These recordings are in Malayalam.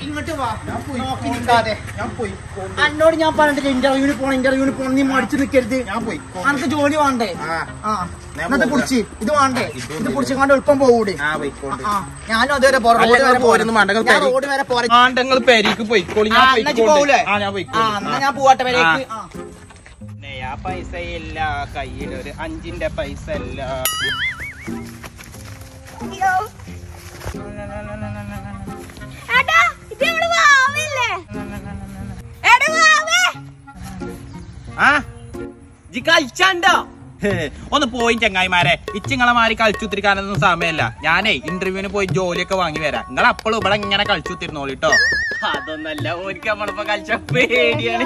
ഇങ്ങോട്ട് വാ ഞാൻ പോയി നോക്കി നിൽക്കാതെ ഞാൻ പോയി എന്നോട് ഞാൻ പറഞ്ഞിട്ട് ഇന്റർവ്യൂവിന് പോണം ഇന്റർവ്യൂവിന് പോണം നീ മടിച്ചു നിൽക്കരുത് ഞാൻ പോയി അനക്ക് ജോലി വേണ്ടേ ആ ആ ഞാൻ എന്നിട്ട് പോകാം. പിടിച്ച് ഇത് വേണ്ടേ ഇതും ഇത് പിടിച്ചുകൊണ്ട് എളുപ്പം പോകൂടെ ആ പോയിക്കോണ്ട് ആ ഞാനും അതുവരെ പോരാ അല്ല, റോഡ് നിങ്ങൾ വരെ പോരുന്നു, പോരാ. മണ്ടകൾ ഞാൻ തരി. റോഡ് വരെ പോരാ ആണ്ടങ്ങൾ പെരീക്ക് പോയിക്കോളി ആ, ഞാൻ എന്നാ ഇജ്ജ് പോയിക്കോണ്ട്. പോവൂലേ? ആ ഞാൻ ആ പോയിക്കോണ്ട് എന്നാ ഞാൻ പോവാട്ടെ വരേക്ക് ആ. നയാ പൈസ ഇല്ല കയ്യിൽ ഒരു അഞ്ചിന്റെ പൈസ ഇല്ല എടാ ഇത് നമ്മള് വാവല്ലേ എടാ വാവേ ആ ജി കളിച്ചാണ്ടോ ഒന്ന് പോയി ചങ്ങായിമാരെ ഇച്ചിങ്ങളെ മാറി കളിച്ചുത്തിരിക്കാനൊന്നും സമയമല്ല ഞാനേ ഇന്റർവ്യൂവിന് പോയി ജോലിയൊക്കെ വാങ്ങി വരാം നിങ്ങൾ അപ്പോഴും ഇവിടെ ഇങ്ങനെ കളിച്ചുത്തിരുന്നോളിട്ടോ അതൊന്നല്ല ഓനിക്ക് നമ്മളിപ്പോ കളിച്ച പേടിയാണ്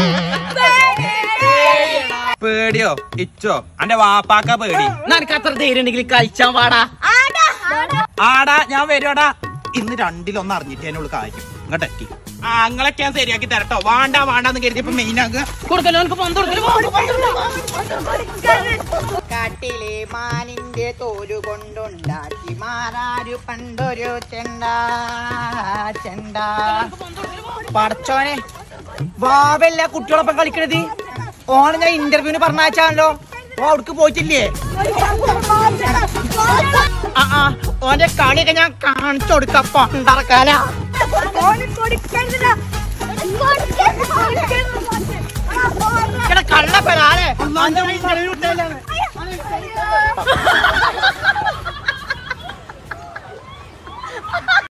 പേടിയോ ഇച്ചോ അന്റെ വാപ്പാക്ക പേടി നിനക്ക് അത്ര ധൈര്യം ഉണ്ടെങ്കിൽ കളിച്ചാൻ പാടാ ആടാ ആടാ ആടാ ഞാൻ വരുവാടാ ഇന്ന് രണ്ടിലൊന്ന് അറിഞ്ഞിട്ടേനുള്ളൂ കാര്യം ഇങ്ങോട്ടെത്തി ആ നിങ്ങളൊക്കെ ഞാൻ ശരിയാക്കി തരട്ടോ വാണ്ട വാണ്ടാന്ന് കരുതിയപ്പോ മെയിൻ ആകുക കൊടുക്കല്ലോ എനിക്ക് പന്ത് കൊടുക്കല്ലോ കാട്ടിലെ മാനിന്റെ തോല് കൊണ്ടുണ്ടാക്കി മാറാരു പണ്ടൊരു ചെണ്ട ചെണ്ട പടച്ചോനെ വാവല്ല കുട്ടികളൊപ്പം കളിക്കണത് ഓനെ ഞാൻ ഇന്റർവ്യൂവിന് പറഞ്ഞാച്ചാണല്ലോ ഓ അവിടക്ക് പോയിട്ടില്ലേ ആ ആ ഓന്റെ കളിയൊക്കെ ഞാൻ കാണിച്ചു കൊടുക്കാം പണ്ടറക്കാല ഓന് കൊടുക്കരുതില്ല കൊടുക്കരുത്, കൊടുക്കരുത്. ആ, പോരാ. കള്ളപ്പരാലേ അയ്യോ.